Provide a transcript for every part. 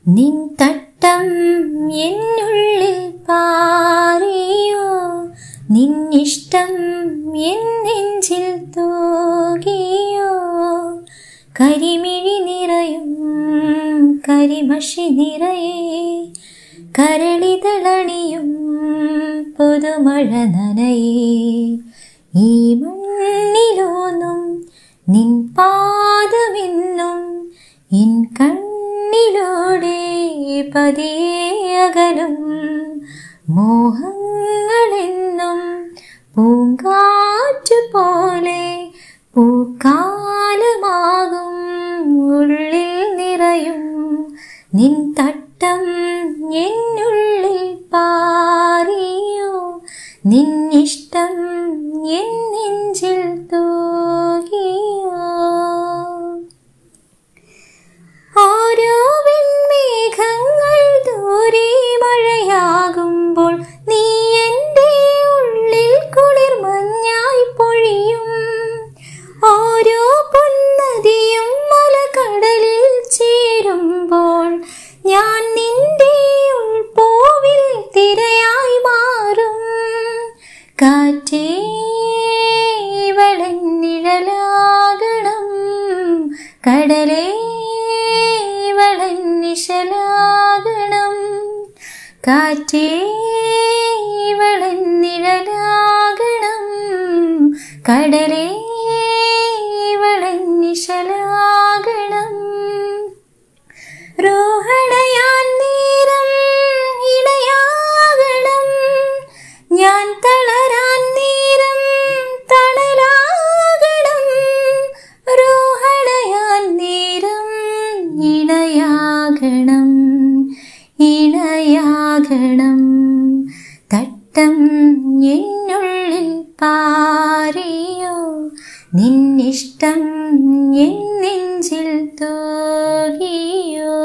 നിൻ തട്ടം എന്നുള്ളിൽ പാറിയോ നിന്നിഷ്ടം എൻ നെഞ്ചിൽ തൂകിയോ കരിമിഴി നിറയും കരിമഷി നിറയെ കരളിതളണിയും പുതുമഴ നനയേ ഈ മണ്ണിലോന്നും നിൻ പാദമെന്നും എൻ കണ്ണിലൂടെ പതിയകലും മോഹങ്ങളെന്നും പൂങ്കാറ്റു പോലെ പൂക്കാലമാകും ഉള്ളിൽ നിറയും നിൻ തട്ടം എന്നുള്ളിൽ പാറിയോ നിന്നിഷ്ടം എൻ നെഞ്ചിൽ തൂകിയോ ഓരോ വെൺമേഘങ്ങൾ ദൂരെ മഴയാകുമ്പോൾ നീ എൻ്റെ ഉള്ളിൽ കുളിർ മഞ്ഞായി പൊഴിയും ഓരോ പൊന്നതിയും മലകടലിൽ ചേരുമ്പോൾ ഞാൻ നിന്റെ ഉൾപോവിൽ തിരയായി മാറും കാറ്റേ ഇവളൻ നിഴലാകണം കടലേ ഇവളൻ നിശലാകണം കാറ്റേ ഇവളൻ നിഴലാകണം കടലേ ഇവളൻ നിശലാകണം രോഹണയാൻ നേരം ഇണയാകണം ഞാൻ തളരാൻ നേരം തണലാകണം രോഹണയാൻ നേരം ഇണയാകണം ഇണയാകണം തട്ടം എന്നുള്ളിൽ പാറിയോ നിന്നിഷ്ടം എൻ നെഞ്ചിൽ തോകിയോ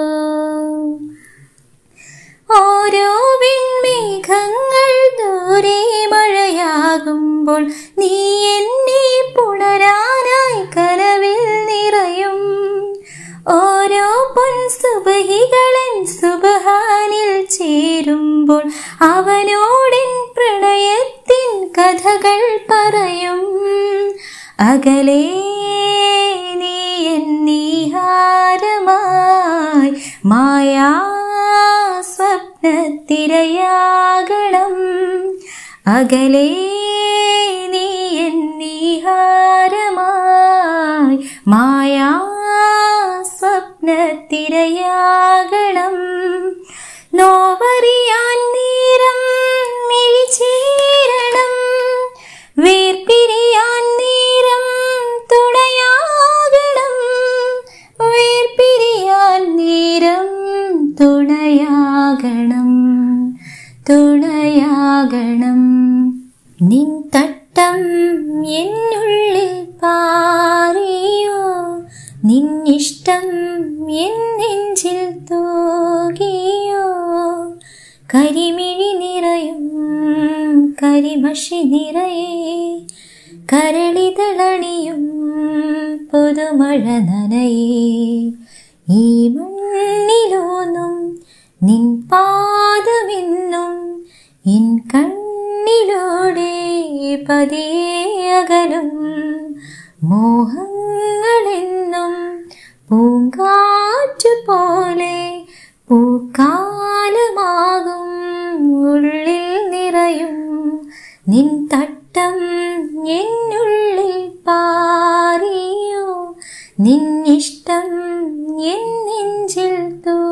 ഓരോ വിൺമേഘങ്ങൾ ദൂരെ മഴയാകുമ്പോൾ നീ എന്നെ പുണരാനായി കനവിൽ നിറയും ഓരോ പൊൻസുബഹികളൻ സുബഹാനിൽ ചേരുമ്പോൾ അവനോടൻ പ്രണയത്തിൻ കഥകൾ പറയും അകലേ നീ എന്നീഹാരമായി മായാ സ്വപ്നത്തിരയാകണം അകലേ നീ എന്നീഹാരമായി മായാ സ്വപ്നത്തിരയാകണം നോവറിയാൻ നേരം മിഴിചേരണം വേർപിരിയാൻ നേരം തുണയാകണം വേർപിരിയാൻ നേരം തുണയാകണം തുണയാകണം നിൻ തട്ടം എന്നുള്ളിൽ പാറിയോ നിന്നിഷ്ടം എൻ നെഞ്ചിൽ തൂകിയോ കരിമിഴി നിറയും കരിമഷി നിറയെ കരളിതളണിയും പുതുമഴ നനയേ ഈ മണ്ണിലോന്നും നിൻ പാദമെന്നും എൻ കണ്ണിലൂടെ പതിയകലും മോഹങ്ങളെന്നും പൂങ്കാറ്റു പോലെ പൂക്കാലമാകും ഉള്ളിൽ നിറയും നിൻ തട്ടം എന്നുള്ളിൽ പാറിയോ നിന്നിഷ്ടം എൻ നെഞ്ചിൽ തൂ